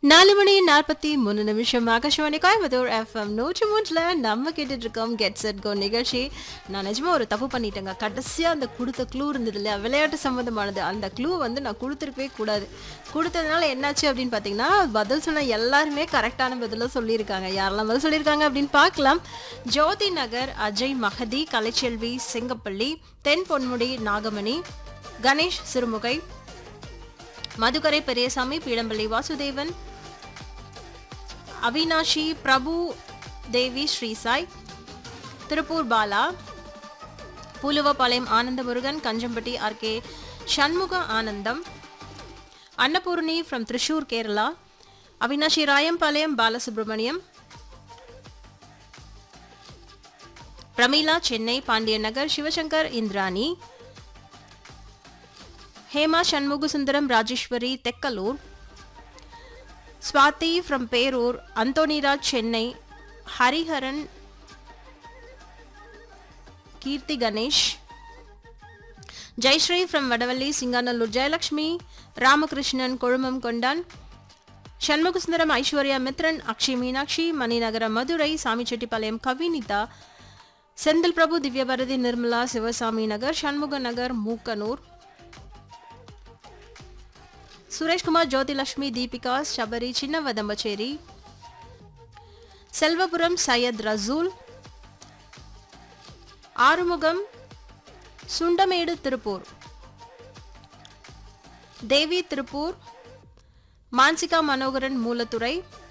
நாலு மணி நாற்பத்தி மூணு நிமிஷம் ஆகாஷவாணி கோயம்புத்தூர் எஃப்எம் நூற்றி மூன்றில் நம்ம கேட்டுட்டு இருக்கோம் கெட் செட் கோ நிகழ்ச்சி நான் நிஜமா ஒரு தப்பு பண்ணிட்டேங்க கடைசியாக அந்த கொடுத்த க்ளூ இருந்தது இல்லையா விளையாட்டு சம்மந்தமானது அந்த க்ளூ வந்து நான் கொடுத்துருக்கவே கூடாது கொடுத்ததுனால என்னாச்சு அப்படின்னு பார்த்தீங்கன்னா பதில் சொன்ன எல்லாருமே கரெக்டான பதிலாக சொல்லியிருக்காங்க யாரெல்லாம் பதில் சொல்லியிருக்காங்க அப்படின்னு பார்க்கலாம் ஜோதி நகர் அஜய் மகதி கலைச்செல்வி செங்கப்பள்ளி தென் பொன்முடி நாகமணி கணேஷ் சிறுமுகை மதுக்கரை பெரியசாமி பீடம்பள்ளி வாசுதேவன் அவினாஷி பிரபு தேவி ஸ்ரீசாய் திருப்பூர் பாலா பூலுவபாளையம் ஆனந்த Murugan Kanjampatti RK Shanmuga Anandam Annapoorni from Thrissur Kerala Avinashi Rayampalayam Balasubramaniam Prameela Chennai Pandiya Nagar Sivasankar Indrani Hema Shanmugasundaram Rajeswari Thekkalur Swathi from Perur Antonyraj Chennai Hariharan Keerthi Ganesh Jayashree from Vadavalli Singanallur Jayalakshmi Ramakrishnan Kolumam Kondan Shanmugasundaram Aishwarya Mithran Akshay Meenakshi Maninagaram Madurai Samichettipalayam கவினிதா Senthil பிரபு திவ்யபாரதி நிர்மலா சிவசாமி நகர் சண்முக நகர் மூக்கனூர் சுரேஷ்குமார் ஜோதிலட்சுமி தீபிகா சபரி சின்ன வதம்பச்சேரி செல்வபுரம் சையத் ரசூல் ஆறுமுகம் சுண்டமேடு திருப்பூர் தேவி திருப்பூர் மான்சிகா மனோகரன் மூலத்துறை